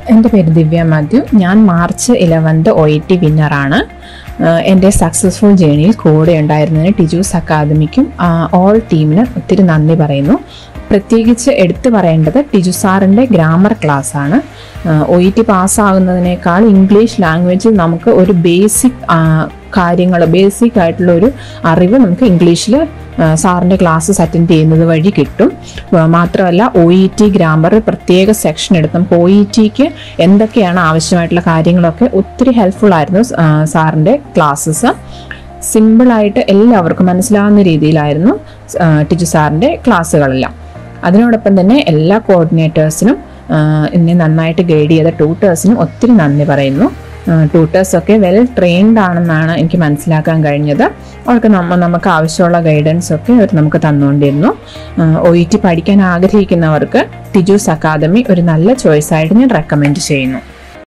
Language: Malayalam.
എൻ്റെ പേര് ദിവ്യ മാത്യു ഞാൻ March eleventh O E T വിന്നറാണ് എൻ്റെ സക്സസ്ഫുൾ ജേണിയിൽ കൂടെ ഉണ്ടായിരുന്നതിന് ടിജൂസ് അക്കാദമിക്കും ഓൾ ടീമിന് ഒത്തിരി നന്ദി പറയുന്നു പ്രത്യേകിച്ച് എടുത്തു പറയേണ്ടത് ടിജു സാറിൻ്റെ ഗ്രാമർ ക്ലാസ്സാണ് ഒ ഇ ടി പാസ്സാകുന്നതിനേക്കാൾ ഇംഗ്ലീഷ് ലാംഗ്വേജിൽ നമുക്ക് ഒരു ബേസിക് കാര്യങ്ങൾ ബേസിക് ആയിട്ടുള്ള ഒരു അറിവ് നമുക്ക് ഇംഗ്ലീഷിൽ സാറിൻ്റെ ക്ലാസ്സസ് അറ്റൻഡ് ചെയ്യുന്നത് വഴി കിട്ടും ആ, മാത്രമല്ല ഒ ഇ ടി ഗ്രാമർ പ്രത്യേക സെക്ഷൻ എടുത്ത് നമുക്ക് ഒ ഇ ടിക്ക് എന്തൊക്കെയാണ് ആവശ്യമായിട്ടുള്ള കാര്യങ്ങളൊക്കെ ഒത്തിരി ഹെൽപ്ഫുൾ ആയിരുന്നു ആ, സാറിൻ്റെ ക്ലാസ്സസ് സിമ്പിളായിട്ട് എല്ലാവർക്കും മനസ്സിലാവുന്ന രീതിയിലായിരുന്നു ആ, ടിജു സാറിൻ്റെ ക്ലാസ്സുകളെല്ലാം അതിനോടൊപ്പം തന്നെ എല്ലാ കോർഡിനേറ്റേഴ്സിനും എന്നെ നന്നായിട്ട് ഗൈഡ് ചെയ്ത ട്യൂട്ടേഴ്സിനും ഒത്തിരി നന്ദി പറയുന്നു ട്യൂട്ടേഴ്സൊക്കെ വെൽ ട്രെയിൻഡ് ആണെന്നാണ് എനിക്ക് മനസ്സിലാക്കാൻ കഴിഞ്ഞത് അവർക്ക് നമ്മ നമുക്ക് ആവശ്യമുള്ള ഗൈഡൻസ് ഒക്കെ അവർ നമുക്ക് തന്നുകൊണ്ടിരുന്നു ഒ ഇ ടി പഠിക്കാൻ ആഗ്രഹിക്കുന്നവർക്ക് ടിജൂസ് അക്കാദമി ഒരു നല്ല ചോയ്സായിട്ട് ഞാൻ റെക്കമെൻഡ് ചെയ്യുന്നു